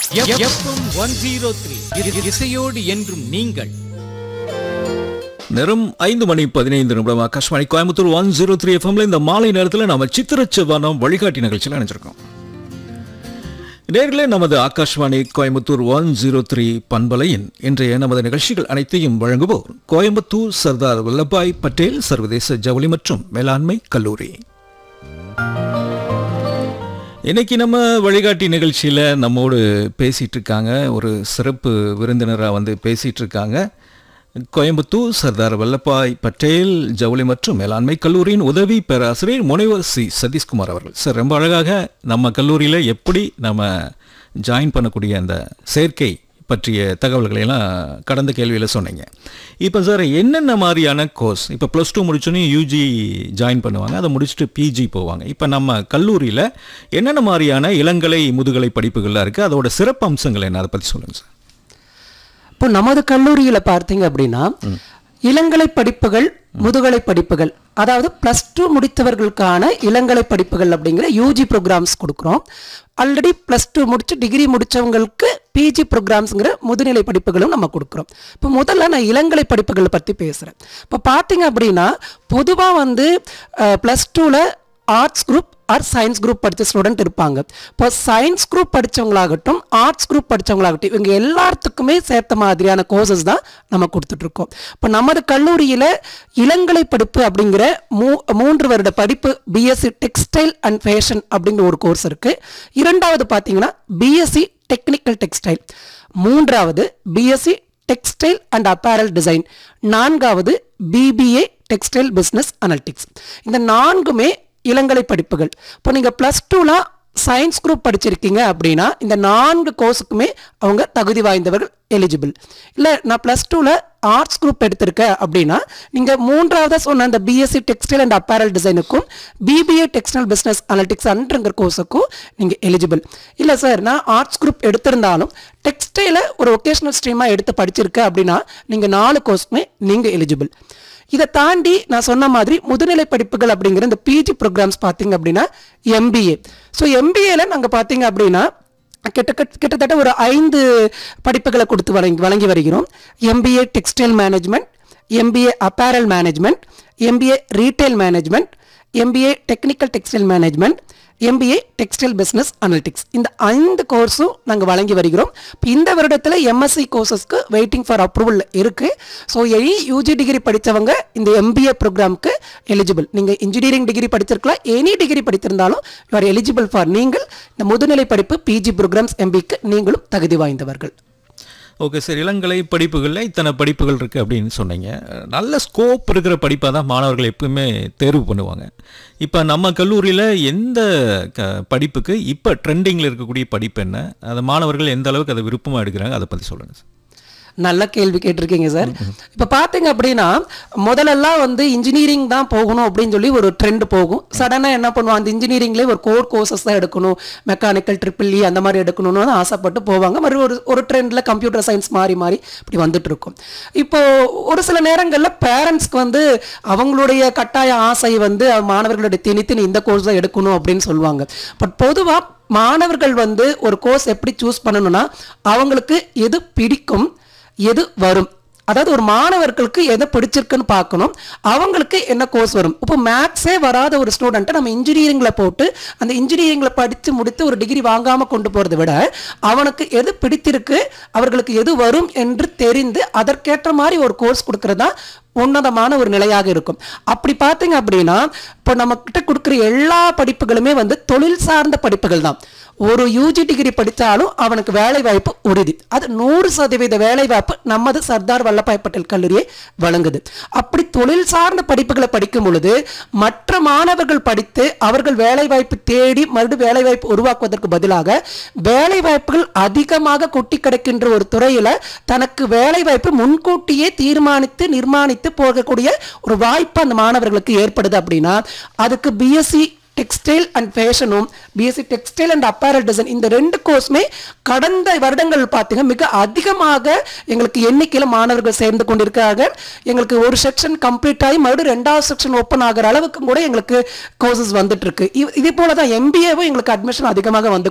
FM one zero three இசையோடு என்றும் நீங்கள் நேரம் ஐந்து மணி பதினைந்து நிமிடம் Akashvani Coimbatore one zero three எஃப்எம்ல இந்த மாலை நேரத்தில் நம்ம சித்திரச்சவானம் வழிகாட்டி நிகழ்ச்சியில் நினைச்சிருக்கோம் நேர்களே நமது Akashvani Coimbatore one zero three பண்பலையின் இன்றைய நமது நிகழ்ச்சிகள் அனைத்தையும் வழங்குவோர் கோயம்புத்தூர் சர்தார் வல்லபாய் பட்டேல் சர்வதேச ஜவுளி மற்றும் மேலாண்மை கல்லூரி இன்னைக்கு நம்ம வழிகாட்டி நிகழ்ச்சியில் நம்மோடு பேசிட்டு இருக்காங்க ஒரு சிறப்பு விருந்தினராக வந்து பேசிட்டு இருக்காங்க கோயம்புத்தூர் சர்தார் வல்லபாய் பட்டேல் ஜவுளி மற்றும் மேலாண்மை கல்லூரியின் உதவி பேராசிரியர் முனைவர் சி சதீஷ்குமார் அவர்கள் சார் ரொம்ப அழகாக நம்ம கல்லூரியில் எப்படி நம்ம ஜாயின் பண்ணக்கூடிய அந்த சேர்க்கை பற்றிய தகவல்களை எல்லாம் கடந்த கேள்வியில் சொன்னீங்க இப்போ சார் என்னென்ன மாதிரியான கோர்ஸ் இப்போ ப்ளஸ் டூ முடிச்சோன்னே யூஜி ஜாயின் பண்ணுவாங்க அதை முடிச்சுட்டு பிஜி போவாங்க இப்போ நம்ம கல்லூரியில் என்னென்ன மாதிரியான இளங்கலை முதுகலை படிப்புகள்லாம் இருக்குது அதோட சிறப்பு அம்சங்கள் என்ன அதை பற்றி சொல்லுங்கள் சார் இப்போ நமது கல்லூரியில பார்த்தீங்க அப்படின்னா இளங்கலை படிப்புகள் முதுகலை படிப்புகள் அதாவது ப்ளஸ் டூ முடித்தவர்களுக்கான இளங்கலை படிப்புகள் அப்படிங்கிற யூஜி ப்ரோக்ராம்ஸ் கொடுக்குறோம் ஆல்ரெடி ப்ளஸ் டூ முடிச்சு டிகிரி முடிச்சவங்களுக்கு பிஜி ப்ரோக்ராம்ஸுங்கிற முதுநிலை படிப்புகளும் நம்ம கொடுக்குறோம் இப்போ முதல்ல நான் இளங்கலை படிப்புகளை பற்றி பேசுகிறேன் இப்போ பார்த்தீங்க அப்படின்னா பொதுவாக வந்து ப்ளஸ் டூவில் arts group or science group படித்த ஸ்டூடெண்ட் இருப்பாங்க இப்போ சயின்ஸ் குரூப் படித்தவங்களாகட்டும் ஆர்ட்ஸ் குரூப் படித்தவங்களாகட்டும் இவங்க எல்லாத்துக்குமே சேர்த்த மாதிரியான கோர்சஸ் தான் நம்ம கொடுத்துட்ருக்கோம் இப்போ நமது கல்லூரியில் இளங்கலை படிப்பு அப்படிங்கிற மூ மூன்று வருட படிப்பு பிஎஸ்சி டெக்ஸ்டைல் அண்ட் ஃபேஷன் அப்படிங்கிற ஒரு கோர்ஸ் இருக்குது இரண்டாவது பார்த்தீங்கன்னா பிஎஸ்சி டெக்னிக்கல் டெக்ஸ்டைல் மூன்றாவது BSc textile and apparel design நான்காவது பிபிஏ டெக்ஸ்டைல் பிஸ்னஸ் அனலிட்டிக்ஸ் இந்த நான்குமே இளங்கலை படிப்புகள் இப்போ நீங்கள் ப்ளஸ் டூலாம் சயின்ஸ் குரூப் படிச்சிருக்கீங்க அப்படின்னா இந்த நான்கு கோர்ஸுக்குமே அவங்க தகுதி வாய்ந்தவர்கள் எலிஜிபிள் இல்லை நான் ப்ளஸ் டூவில் ஆர்ட்ஸ் குரூப் எடுத்திருக்கேன் அப்படின்னா நீங்கள் மூன்றாவதாக சொன்ன அந்த பிஎஸ்சி டெக்ஸ்டைல் அண்ட் அப்பேரல் டிசைனுக்கும் பிபிஏ டெக்ஸ்டைல் பிஸ்னஸ் அனலிட்டிக்ஸ் அன்றுங்கிற கோர்ஸுக்கும் நீங்கள் எலிஜிபிள் இல்லை சார் நான் ஆர்ட்ஸ் குரூப் எடுத்திருந்தாலும் டெக்ஸ்டைலை ஒரு ஒகேஷனல் ஸ்ட்ரீமாக எடுத்து படிச்சிருக்கேன் அப்படின்னா நீங்கள் நாலு கோர்ஸுமே நீங்கள் எலிஜிபிள் இதை தாண்டி நான் சொன்ன மாதிரி முதுநிலை படிப்புகள் அப்படிங்கிற இந்த பிஜி ப்ரோக்ராம்ஸ் பார்த்தீங்க அப்படின்னா எம்பிஏ ஸோ எம்பிஏல நாங்கள் பார்த்தீங்க அப்படின்னா கிட்ட கிட்டத்தட்ட ஒரு ஐந்து படிப்புகளை கொடுத்து வழங்கி வழங்கி வருகிறோம் MBA textile management MBA apparel management MBA retail management MBA technical textile management MBA textile business analytics இந்த ஐந்து கோர்ஸும் நாங்கள் வழங்கி வருகிறோம் இப்போ இந்த வருடத்தில் எம்எஸ்சி கோர்சஸ்க்கு வெயிட்டிங் ஃபார் அப்ரூவல் இருக்குது ஸோ எனி யூஜி டிகிரி படித்தவங்க இந்த எம்பிஏ ப்ரோக்ராம்க்கு எலிஜிபிள் நீங்கள் இன்ஜினியரிங் டிகிரி படிச்சிருக்கலாம் எனி டிகிரி படித்திருந்தாலும் யூ ஆர் எலிஜிபிள் ஃபார் நீங்கள் இந்த முதுநிலை படிப்பு பிஜி ப்ரோக்ராம்ஸ் எம்பிக்கு நீங்களும் தகுதி வாய்ந்தவர்கள் ஓகே சார் இளங்கலை படிப்புகளில் இத்தனை படிப்புகள் இருக்குது அப்படின்னு சொன்னீங்க நல்ல ஸ்கோப் இருக்கிற படிப்பாக தான் மாணவர்கள் எப்பவுமே தேர்வு பண்ணுவாங்க இப்போ நம்ம கல்லூரியில் எந்த க படிப்புக்கு இப்போ ட்ரெண்டிங்கில் இருக்கக்கூடிய படிப்பு என்ன அந்த மாணவர்கள் எந்த அளவுக்கு அதை விருப்பமாக எடுக்கிறாங்க அதை பற்றி சொல்லுங்கள் சார் நல்ல கேள்வி கேட்டிருக்கீங்க சார் இப்போ பார்த்தீங்க அப்படின்னா முதல்லலாம் வந்து இன்ஜினியரிங் தான் போகணும் அப்படின்னு சொல்லி ஒரு ட்ரெண்ட் போகும் சடனாக என்ன பண்ணுவோம் அந்த இன்ஜினியரிங்லேயே ஒரு கோர் கோர்சஸ் தான் எடுக்கணும் மெக்கானிக்கல் ட்ரிபிள் இ அந்த மாதிரி எடுக்கணும்னு தான் ஆசைப்பட்டு போவாங்க மறுபடியும் ஒரு ஒரு ட்ரெண்டில் கம்ப்யூட்டர் சயின்ஸ் மாறி மாறி இப்படி வந்துட்டு இருக்கும் இப்போ ஒரு சில நேரங்களில் பேரண்ட்ஸ்க்கு வந்து அவங்களுடைய கட்டாய ஆசை வந்து மாணவர்களுடைய திணித்து நீ இந்த கோர்ஸ் தான் எடுக்கணும் அப்படின்னு சொல்லுவாங்க பட் பொதுவாக மாணவர்கள் வந்து ஒரு கோர்ஸ் எப்படி சூஸ் பண்ணணும்னா அவங்களுக்கு எது பிடிக்கும் எது வரும் அதாவது ஒரு மாணவர்களுக்கு எதை பிடிச்சிருக்குன்னு பார்க்கணும் அவங்களுக்கு என்ன கோர்ஸ் வரும் இப்போ மேக்ஸே வராத ஒரு ஸ்டூடெண்ட்டை நம்ம இன்ஜினியரிங்கில் போட்டு அந்த இன்ஜினியரிங்கில் படித்து முடித்து ஒரு டிகிரி வாங்காமல் கொண்டு போகிறத விட அவனுக்கு எது பிடித்திருக்கு அவர்களுக்கு எது வரும் என்று தெரிந்து அதற்கேற்ற மாதிரி ஒரு கோர்ஸ் கொடுக்கறது தான் உன்னதமான ஒரு நிலையாக இருக்கும் அப்படி பார்த்தீங்க அப்படின்னா இப்போ நம்ம கிட்ட கொடுக்குற எல்லா படிப்புகளுமே வந்து தொழில் சார்ந்த படிப்புகள் தான் ஒரு யூஜி டிகிரி படித்தாலும் அவனுக்கு வேலை வாய்ப்பு உறுதி அது நூறு சதவீத வேலை வாய்ப்பு நமது சர்தார் வல்லபாய் பட்டேல் கல்லூரியை வழங்குது அப்படி தொழில் சார்ந்த படிப்புகளை படிக்கும் பொழுது மற்ற மாணவர்கள் படித்து அவர்கள் வேலை வாய்ப்பு தேடி மறுபடியும் வேலை வாய்ப்பு உருவாக்குவதற்கு பதிலாக வேலை வாய்ப்புகள் அதிகமாக கொட்டி கிடக்கின்ற ஒரு துறையில தனக்கு வேலை வாய்ப்பு முன்கூட்டியே தீர்மானித்து நிர்மாணித்து போகக்கூடிய ஒரு வாய்ப்பு அந்த மாணவர்களுக்கு ஏற்படுது அப்படின்னா அதுக்கு பிஎஸ்சி டெக்ஸ்டைல் அண்ட் ஃபேஷனும் BSc textile and apparel design இந்த ரெண்டு கோர்ஸுமே கடந்த வருடங்கள் பார்த்தீங்க மிக அதிகமாக எங்களுக்கு எண்ணிக்கையில் மாணவர்கள் சேர்ந்து கொண்டிருக்கிறார்கள் எங்களுக்கு ஒரு செக்ஷன் கம்ப்ளீட் ஆகி மறுபடியும் ரெண்டாவது செக்ஷன் ஓப்பன் ஆகிற அளவுக்கு கூட எங்களுக்கு கோர்சஸ் வந்துட்டு இருக்கு இ- இதே போல தான் எம்பிஏவும் எங்களுக்கு அட்மிஷன் அதிகமாக வந்து